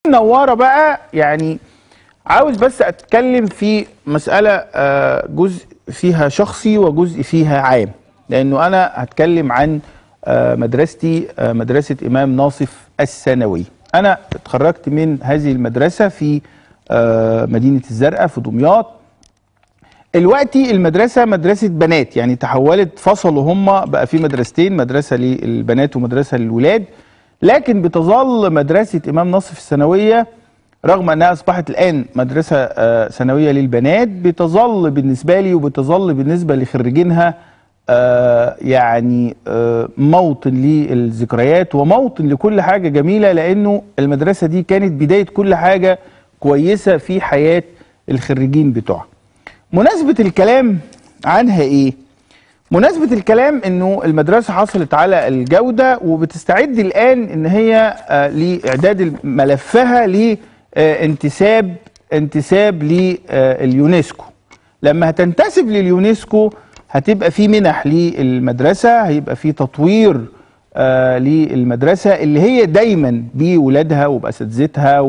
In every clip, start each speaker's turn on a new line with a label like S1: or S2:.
S1: منوره بقى يعني عاوز بس اتكلم في مساله آه، جزء فيها شخصي وجزء فيها عام لانه انا هتكلم عن آه، مدرستي آه، مدرسه امام ناصف الثانوي انا اتخرجت من هذه المدرسه في آه، مدينه الزرقاء في دمياط دلوقتي المدرسة مدرسة بنات يعني تحولت فصلوا هم بقى في مدرستين مدرسة للبنات ومدرسة للولاد لكن بتظل مدرسة إمام نصف الثانوية رغم أنها أصبحت الآن مدرسة آه، ثانوية للبنات بتظل بالنسبة لي وبتظل بالنسبة لخريجينها آه، يعني آه، موطن للذكريات وموطن لكل حاجة جميلة لأنه المدرسة دي كانت بداية كل حاجة كويسة في حياة الخريجين بتوعها مناسبة الكلام عنها ايه؟ مناسبة الكلام انه المدرسة حصلت على الجودة وبتستعد الان ان هي آه، لاعداد ملفها لانتساب انتساب لليونسكو لما هتنتسب لليونسكو هتبقى في منح للمدرسة هيبقى في تطوير آه، للمدرسة اللي هي دايما بولادها وبأساتذتها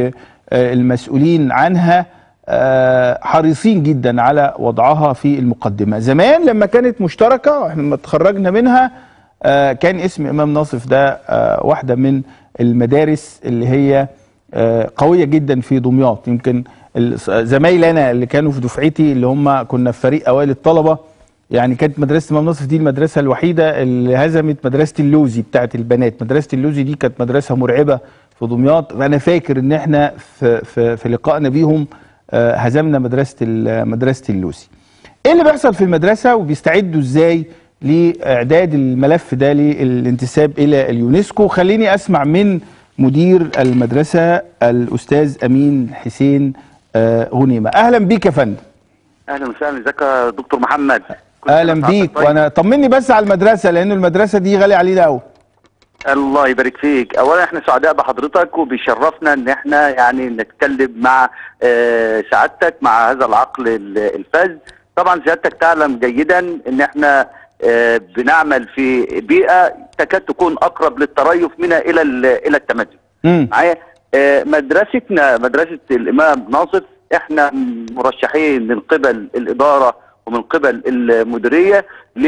S1: وبالمسؤولين عنها آه، حريصين جدا على وضعها في المقدمة زمان لما كانت مشتركة احنا لما اتخرجنا منها آه، كان اسم إمام ناصف ده آه، واحدة من المدارس اللي هي آه، قوية جدا في دمياط يمكن ال- زمايلي أنا اللي كانوا في دفعتي اللي هم كنا في فريق أوائل الطلبة يعني كانت مدرسة إمام ناصف دي المدرسة الوحيدة اللي هزمت مدرسة اللوزي بتاعت البنات مدرسة اللوزي دي كانت مدرسة مرعبة في دمياط أنا فاكر إن إحنا في, في, في لقائنا بيهم آه، هزمنا مدرسة ال- مدرسة اللوزي ايه اللي بيحصل في المدرسة وبيستعدوا ازاي لاعداد الملف ده للانتساب الى اليونسكو خليني اسمع من مدير المدرسة الاستاذ امين حسين آه، غنيمة اهلا بيك يا فندم
S2: اهلا وسهلا ازيك يا دكتور محمد كل
S1: اهلا
S2: سنة وحضرتك
S1: بيك
S2: طيب.
S1: وانا طمني بس على المدرسة لانه المدرسة دي غالية علينا قوي
S2: الله يبارك فيك اولا احنا سعداء بحضرتك وبيشرفنا ان احنا يعني نتكلم مع آه، سعادتك مع هذا العقل ال- الفذ طبعا سيادتك تعلم جيدا ان احنا آه، بنعمل في بيئه تكاد تكون اقرب للتريف منها الى ال- الى التمدن
S1: امم
S2: معايا آه، مدرستنا مدرسه الامام ناصف احنا مرشحين من قبل الاداره ومن قبل المديريه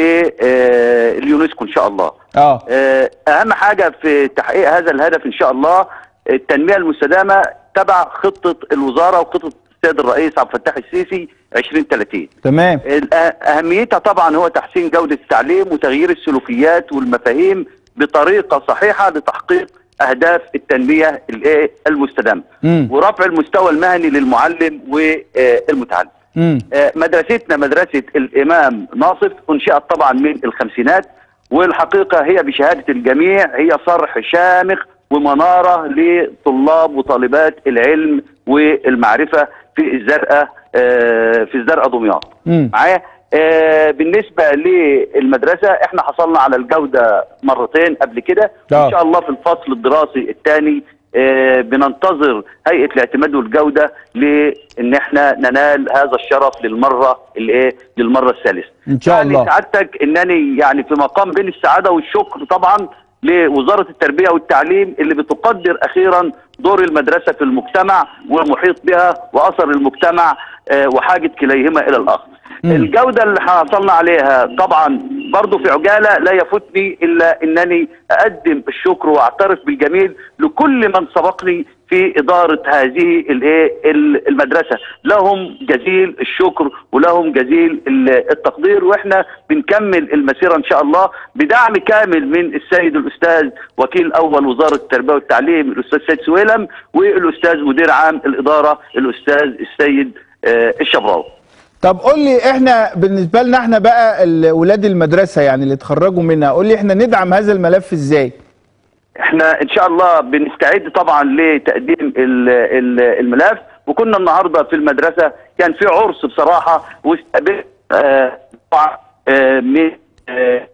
S2: لليونسكو ان شاء الله
S1: اه
S2: آه، اهم حاجه في تحقيق هذا الهدف ان شاء الله التنميه المستدامه تبع خطه الوزاره وخطه السيد الرئيس عبد الفتاح السيسي 2030
S1: تمام
S2: الأ- اهميتها طبعا هو تحسين جوده التعليم وتغيير السلوكيات والمفاهيم بطريقه صحيحه لتحقيق اهداف التنميه الإيه؟ المستدامه
S1: امم
S2: ورفع المستوى المهني للمعلم والمتعلم
S1: امم
S2: آه، مدرستنا مدرسة الإمام ناصف أنشئت طبعا من الخمسينات والحقيقة هي بشهادة الجميع هي صرح شامخ ومنارة لطلاب وطالبات العلم والمعرفة في الزرقاء آه، في الزرقاء دمياط
S1: امم
S2: معايا آه، بالنسبة للمدرسة احنا حصلنا على الجودة مرتين قبل كده
S1: آه.
S2: ان شاء الله في الفصل الدراسي الثاني آه، بننتظر هيئة الاعتماد والجودة لان احنا ننال هذا الشرف للمرة الايه للمرة الثالثة
S1: ان شاء
S2: يعني
S1: الله
S2: سعادتك انني يعني في مقام بين السعادة والشكر طبعا لوزارة التربية والتعليم اللي بتقدر اخيرا دور المدرسة في المجتمع والمحيط بها واثر المجتمع آه، وحاجة كليهما الى الاخر
S1: مم.
S2: الجودة اللي حصلنا عليها طبعا برضو في عجالة لا يفوتني إلا أنني أقدم الشكر وأعترف بالجميل لكل من سبقني في إدارة هذه الإيه ال- المدرسة لهم جزيل الشكر ولهم جزيل ال- التقدير وإحنا بنكمل المسيرة إن شاء الله بدعم كامل من السيد الأستاذ وكيل أول وزارة التربية والتعليم الأستاذ سيد سويلم والأستاذ مدير عام الإدارة الأستاذ السيد آه، الشبراوي
S1: طب قول لي احنا بالنسبه لنا احنا بقى ال- ولاد المدرسه يعني اللي اتخرجوا منها قول لي احنا ندعم هذا الملف ازاي
S2: احنا ان شاء الله بنستعد طبعا لتقديم ال- ال- الملف وكنا النهارده في المدرسه كان في عرس بصراحه واستقبلت آه، طبعاً، آه، من آه،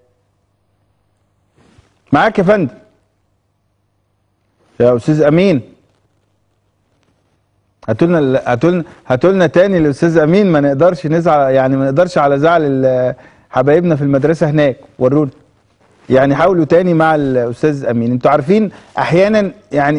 S1: معاك يا فندم يا استاذ امين هاتوا لنا هاتوا لنا هاتوا لنا تاني الاستاذ امين ما نقدرش نزعل يعني ما نقدرش على زعل ال- حبايبنا في المدرسه هناك ورونا يعني حاولوا تاني مع الاستاذ امين انتوا عارفين احيانا يعني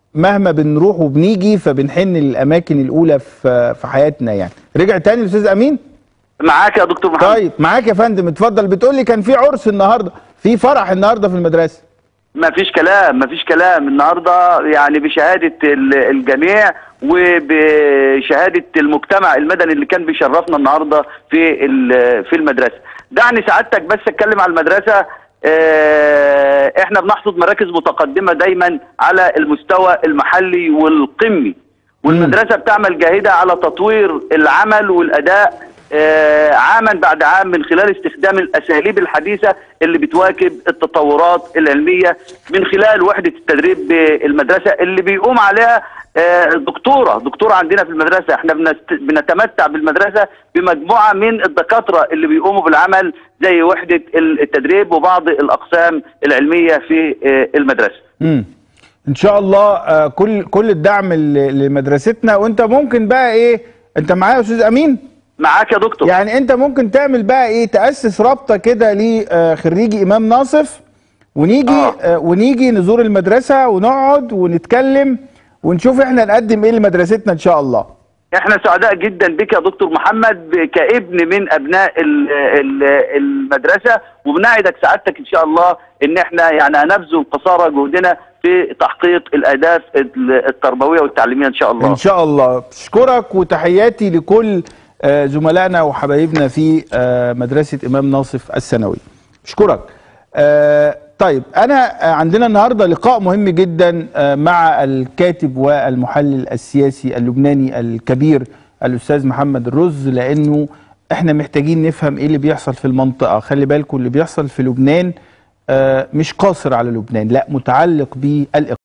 S1: مهما بنروح وبنيجي فبنحن للاماكن الاولى في في حياتنا يعني رجع تاني الاستاذ امين
S2: معاك يا دكتور محمد
S1: طيب معاك يا فندم اتفضل بتقول لي كان في عرس النهارده في فرح النهارده في المدرسه
S2: ما فيش كلام ما فيش كلام النهارده يعني بشهاده ال- الجميع وبشهاده المجتمع المدني اللي كان بيشرفنا النهارده في ال- في المدرسه دعني سعادتك بس اتكلم على المدرسه آه، احنا بنحصد مراكز متقدمه دايما على المستوى المحلي والقمي والمدرسه بتعمل جاهده على تطوير العمل والاداء آه، عاما بعد عام من خلال استخدام الاساليب الحديثه اللي بتواكب التطورات العلميه من خلال وحده التدريب بالمدرسه اللي بيقوم عليها آه، دكتوره دكتوره عندنا في المدرسه احنا بنست- بنتمتع بالمدرسه بمجموعه من الدكاتره اللي بيقوموا بالعمل زي وحده التدريب وبعض الاقسام العلميه في آه، المدرسه
S1: امم ان شاء الله آه، كل كل الدعم ل- لمدرستنا وانت ممكن بقى ايه انت معايا يا استاذ امين
S2: معاك يا دكتور
S1: يعني انت ممكن تعمل بقى ايه تاسس رابطه كده لخريجي امام ناصف ونيجي
S2: آه.
S1: آه. ونيجي نزور المدرسه ونقعد ونتكلم ونشوف احنا نقدم ايه لمدرستنا ان شاء الله
S2: احنا سعداء جدا بك يا دكتور محمد ب- كابن من ابناء ال- ال- المدرسه وبنعدك سعادتك ان شاء الله ان احنا يعني هنبذل قصارى جهدنا في تحقيق الاهداف ال- التربويه والتعليميه ان شاء الله
S1: ان شاء الله بشكرك وتحياتي لكل آه، زملائنا وحبايبنا في آه، مدرسه امام ناصف الثانوي بشكرك آه، طيب انا آه، عندنا النهارده لقاء مهم جدا آه، مع الكاتب والمحلل السياسي اللبناني الكبير الاستاذ محمد الرز لانه احنا محتاجين نفهم ايه اللي بيحصل في المنطقه خلي بالكم اللي بيحصل في لبنان آه، مش قاصر على لبنان لا متعلق بالاقتصاد